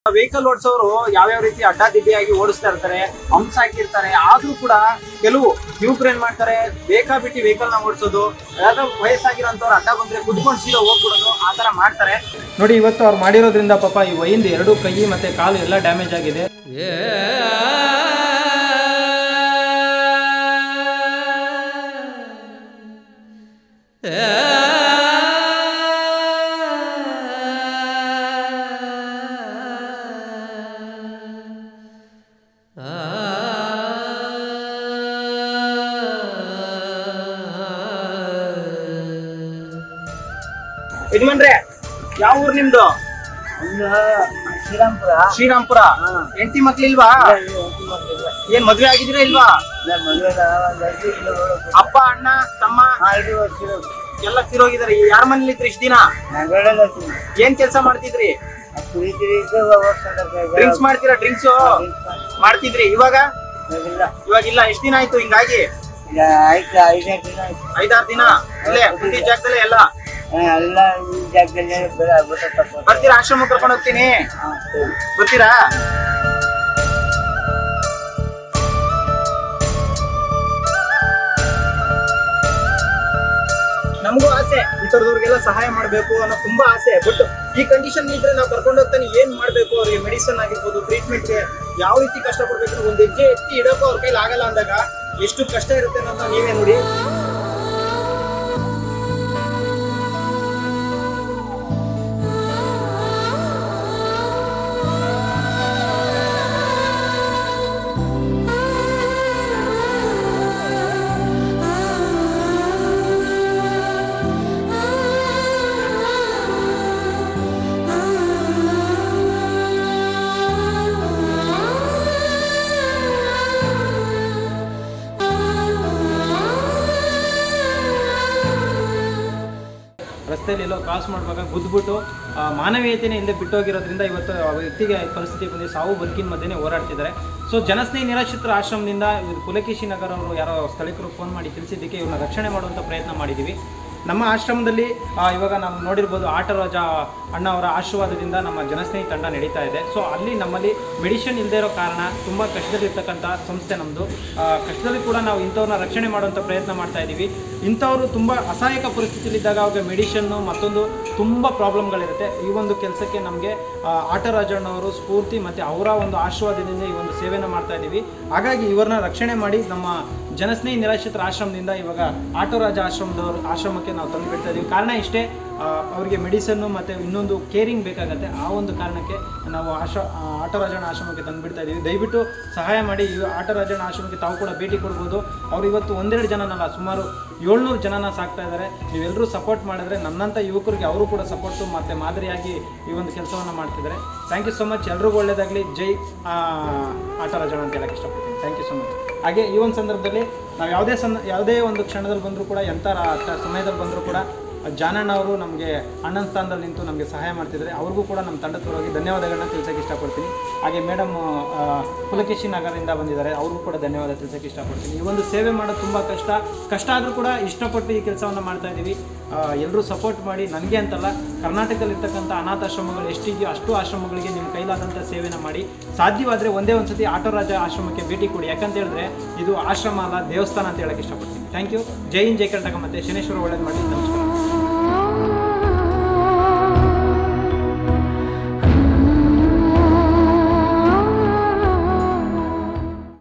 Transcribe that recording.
vehicle ಓಡಿಸೋರು ಯಾವ್ಯಾವ ರೀತಿ ಅಡ್ಡಾದಿಡ್ಡಿಯಾಗಿ ಓಡಿಸ್ತಾ ಇರ್ತಾರೆ ಹಂಪ್ಸ್ ಹಾಕಿರ್ತಾರೆ ಆದ್ರೂ ಕೂಡ ಕೆಲವು ಯುವಕರು ಏನ್ ಮಾಡ್ತಾರೆ ಬೇಕಾಬಿಟ್ಟಿ ವೆಹಿಕಲ್ ನ ಓಡಿಸೋದು ಯಾವ್ದೋ ವಯಸ್ಸಾಗಿರೋಂಥವ್ರು ಅಡ್ಡ ಬಂದ್ರೆ ಕುದ್ಕೊಂಡು ಸೀದಾ ಹೋಗ್ಬಿಡೋದು ಆ ತರ ಮಾಡ್ತಾರೆ ನೋಡಿ ಇವತ್ತು ಅವ್ರು ಮಾಡಿರೋದ್ರಿಂದ ಪಾಪ ಈ ವೈಂದ್ ಎರಡು ಕೈ ಮತ್ತೆ ಕಾಲು ಎಲ್ಲ ಡ್ಯಾಮೇಜ್ ಆಗಿದೆ ಯಜಮಾನ್ರೆ ಯಾವ ಊರ್ ನಿಮ್ದು ಶ್ರೀರಾಮ್ಪುರ ಶ್ರೀರಾಮ್ಪುರ ಹೆಂಡತಿ ಮಕ್ಳಿಲ್ವಾ ಏನ್ ಮದ್ವೆ ಆಗಿದ್ದೀರಾ ಇಲ್ವಾ ಅಪ್ಪ ಅಣ್ಣ ತಮ್ಮ ಎಲ್ಲ ತಿರೋಗಿದಾರೆ ಯಾರ ಮನೇಲಿ ಇದ್ರಿ ಇಷ್ಟ ದಿನ ಏನ್ ಕೆಲಸ ಮಾಡ್ತಿದ್ರಿ ಡ್ರಿಂಕ್ಸ್ ಮಾಡ್ತೀರಾ ಡ್ರಿಂಕ್ಸ್ ಮಾಡ್ತಿದ್ರಿ ಇವಾಗ ಇವಾಗ ಇಲ್ಲ ಎಷ್ಟ್ ದಿನ ಆಯ್ತು ಹಿಂಗಾಗಿ ಐದಾರು ದಿನ ಇಲ್ಲೇ ಮುಂದಿನ ಜಾಗದಲ್ಲೇ ಎಲ್ಲ ಎಲ್ಲ ಈ ಜಾಗದಲ್ಲಿ ಬೇರೆ ಆಗ್ಬಿಟ್ಟು ಬರ್ತೀರಾ ಆಶ್ರಮ ಕರ್ಕೊಂಡು ಹೋಗ್ತೀನಿ ಬರ್ತೀರಾ ನಮಗೂ ಆಸೆ ಈ ತರದವ್ರಿಗೆಲ್ಲ ಸಹಾಯ ಮಾಡ್ಬೇಕು ಅನ್ನೋ ತುಂಬಾ ಆಸೆ ಬಟ್ ಈ ಕಂಡೀಷನ್ ಇದ್ರೆ ನಾವು ಕರ್ಕೊಂಡು ಹೋಗ್ತಾನೆ ಏನ್ ಮಾಡ್ಬೇಕು ಅವ್ರಿಗೆ ಮೆಡಿಸಿನ್ ಆಗಿರ್ಬೋದು ಟ್ರೀಟ್ಮೆಂಟ್ ಗೆ ಯಾವ ರೀತಿ ಕಷ್ಟ ಪಡ್ಬೇಕು ಒಂದ್ ಹೆಜ್ಜೆ ಎತ್ತಿ ಇಡೋಕ್ಕೂ ಅವ್ರ ಕೈಲಿ ಆಗಲ್ಲ ಅಂದಾಗ ಎಷ್ಟು ಕಷ್ಟ ಇರುತ್ತೆ ಅನ್ನೋದನ್ನ ನೀವೇ ನೋಡಿ ರಸ್ತೆಯಲ್ಲಿ ಎಲ್ಲೋ ಕ್ರಾಸ್ ಮಾಡುವಾಗ ಗುದ್ಬಿಟ್ಟು ಆ, ಮಾನವೀಯತೆನೇ ಇಲ್ಲದೆ ಬಿಟ್ಟೋಗಿರೋದ್ರಿಂದ ಇವತ್ತು ಆ ವ್ಯಕ್ತಿಗೆ ಪರಿಸ್ಥಿತಿ ಬಂದು ಸಾವು ಬದುಕಿನ ಮಧ್ಯೆನೇ ಹೋರಾಡ್ತಿದ್ದಾರೆ ಸೊ ಜನಸ್ನೇಹಿ ನಿರಾಶ್ರಿತರ ಆಶ್ರಮದಿಂದ ಇವ್ರು ಪುಲಕೇಶಿ ನಗರ ಅವರು ಯಾರೋ ಸ್ಥಳೀಕರು ಫೋನ್ ಮಾಡಿ ತಿಳಿಸಿದ್ದಕ್ಕೆ ಇವ್ರನ್ನ ರಕ್ಷಣೆ ಮಾಡುವಂಥ ಪ್ರಯತ್ನ ಮಾಡಿದ್ದೀವಿ ನಮ್ಮ ಆಶ್ರಮದಲ್ಲಿ ಆ, ಇವಾಗ ನಾವು ನೋಡಿರ್ಬೋದು ಆಟರಾಜ ಅಣ್ಣ ಅವರ ಆಶೀರ್ವಾದದಿಂದ ನಮ್ಮ ಜನಸ್ನೇಹಿ ತಂಡ ನಡೀತಾ ಇದೆ ಸೊ ಅಲ್ಲಿ ನಮ್ಮಲ್ಲಿ ಮೆಡಿಷನ್ ಇಲ್ಲದೆ ಇರೋ ಕಾರಣ ತುಂಬ ಕಷ್ಟದಲ್ಲಿರ್ತಕ್ಕಂಥ ಸಂಸ್ಥೆ ನಮ್ಮದು ಕಷ್ಟದಲ್ಲಿ ಕೂಡ ನಾವು ಇಂಥವ್ರನ್ನ ರಕ್ಷಣೆ ಮಾಡುವಂಥ ಪ್ರಯತ್ನ ಮಾಡ್ತಾ ಇದ್ದೀವಿ ಇಂಥವರು ತುಂಬ ಅಸಹಾಯಕ ಪರಿಸ್ಥಿತಿಲಿದ್ದಾಗ ಅವ್ರಿಗೆ ಮೆಡಿಷನ್ನು ಮತ್ತೊಂದು ತುಂಬ ಪ್ರಾಬ್ಲಮ್ಗಳಿರುತ್ತೆ ಈ ಒಂದು ಕೆಲಸಕ್ಕೆ ನಮಗೆ ಆಟರಾಜಣ್ಣವರು ಸ್ಫೂರ್ತಿ ಮತ್ತು ಅವರ ಒಂದು ಆಶೀರ್ವಾದದಿಂದ ಈ ಒಂದು ಸೇವೆನ ಮಾಡ್ತಾ ಇದ್ದೀವಿ ಹಾಗಾಗಿ ಇವ್ರನ್ನ ರಕ್ಷಣೆ ಮಾಡಿ ನಮ್ಮ ಜನಸ್ನೇಹಿ ನಿರಾಶ್ರಿತರ ಆಶ್ರಮದಿಂದ ಇವಾಗ ಆಟೋರಾಜ ಆಶ್ರಮದವ್ರ ಆಶ್ರಮಕ್ಕೆ ನಾವು ತಂದು ಬಿಡ್ತಾ ಇದ್ದೀವಿ ಕಾರಣ ಇಷ್ಟೇ ಆ, ಅವರಿಗೆ ಮೆಡಿಸನ್ನು ಮತ್ತು ಇನ್ನೊಂದು ಕೇರಿಂಗ್ ಬೇಕಾಗತ್ತೆ ಆ ಒಂದು ಕಾರಣಕ್ಕೆ ನಾವು ಆಶ ಆ, ಆಟೋರಾಜನ ಆಶ್ರಮಕ್ಕೆ ತಂದು ಬಿಡ್ತಾ ಇದ್ದೀವಿ ದಯವಿಟ್ಟು ಸಹಾಯ ಮಾಡಿ ಈ ಆಟೋರಾಜನ ಆಶ್ರಮಕ್ಕೆ ತಾವು ಕೂಡ ಭೇಟಿ ಕೊಡ್ಬೋದು ಅವ್ರು ಇವತ್ತು ಒಂದೆರಡು ಜನನಲ್ಲ ಸುಮಾರು ಏಳ್ನೂರು ಜನನ ಸಾಕ್ತಾ ಇದ್ದಾರೆ ನೀವೆಲ್ಲರೂ ಸಪೋರ್ಟ್ ಮಾಡಿದ್ರೆ ನನ್ನಂಥ ಯುವಕರಿಗೆ ಅವರು ಕೂಡ ಸಪೋರ್ಟು ಮತ್ತು ಮಾದರಿಯಾಗಿ ಈ ಒಂದು ಕೆಲಸವನ್ನು ಮಾಡ್ತಿದ್ದಾರೆ ಥ್ಯಾಂಕ್ ಯು ಸೊ ಮಚ್ ಎಲ್ರಿಗೂ ಒಳ್ಳೆಯದಾಗಲಿ ಜೈ ಆ, ಆಟೋರಾಜನ ಅಂತ ಹೇಳಕ್ಕೆ ಇಷ್ಟಪಡ್ತೀನಿ ಥ್ಯಾಂಕ್ ಯು ಸೊ ಮಚ್ ಹಾಗೆ ಈ ಒಂದು ಸಂದರ್ಭದಲ್ಲಿ ನಾವು ಯಾವುದೇ ಸಂದ ಯಾವುದೇ ಒಂದು ಕ್ಷಣದಲ್ಲಿ ಬಂದರೂ ಕೂಡ ಎಂಥ ರಾ- ಟ- ಸಮಯದಲ್ಲಿ ಬಂದರೂ ಕೂಡ ಜಾನಣ್ಣ ಅವರು ನಮಗೆ ಅಣ್ಣನ ಸ್ಥಾನದಲ್ಲಿ ನಿಂತು ನಮಗೆ ಸಹಾಯ ಮಾಡ್ತಿದ್ದಾರೆ ಅವ್ರಿಗೂ ಕೂಡ ನಮ್ಮ ತಂಡದ ಪರವಾಗಿ ಧನ್ಯವಾದಗಳನ್ನ ತಿಳಿಸೋಕೆ ಇಷ್ಟಪಡ್ತೀನಿ ಹಾಗೆ ಮೇಡಮ್ ಪುಲಕೇಶಿ ನಗರದಿಂದ ಬಂದಿದ್ದಾರೆ ಅವ್ರಿಗೂ ಕೂಡ ಧನ್ಯವಾದ ತಿಳಿಸೋಕೆ ಇಷ್ಟಪಡ್ತೀನಿ ಈ ಒಂದು ಸೇವೆ ಮಾಡೋದು ತುಂಬ ಕಷ್ಟ ಕಷ್ಟ ಆದರೂ ಕೂಡ ಇಷ್ಟಪಟ್ಟು ಈ ಕೆಲಸವನ್ನು ಮಾಡ್ತಾ ಇದ್ದೀವಿ ಎಲ್ಲರೂ ಸಪೋರ್ಟ್ ಮಾಡಿ ನನಗೆ ಅಂತಲ್ಲ ಕರ್ನಾಟಕದಲ್ಲಿ ಇರ್ತಕ್ಕಂಥ ಅನಾಥಾಶ್ರಮಗಳು ಎಷ್ಟಿದೆಯೋ ಅಷ್ಟು ಆಶ್ರಮಗಳಿಗೆ ನಿಮ್ಮ ಕೈಲಾದಂಥ ಸೇವೆನ ಮಾಡಿ ಸಾಧ್ಯವಾದರೆ ಒಂದೇ ಒಂದು ಸತಿ ಆಟೋರಾಜ ಆಶ್ರಮಕ್ಕೆ ಭೇಟಿ ಕೊಡಿ ಯಾಕಂತ ಹೇಳಿದ್ರೆ ಇದು ಆಶ್ರಮ ಅಲ್ಲ ದೇವಸ್ಥಾನ ಅಂತ ಹೇಳಕ್ಕೆ ಇಷ್ಟಪಡ್ತೀನಿ ಥ್ಯಾಂಕ್ ಯು ಜೈ ಹಿಂದ್ ಜೈ ಕರ್ನಾಟಕ ಮತ್ತು ಶನೇಶ್ವರ ಒಳ್ಳೇದು ಮಾಡಿ ನಮಸ್ಕಾರ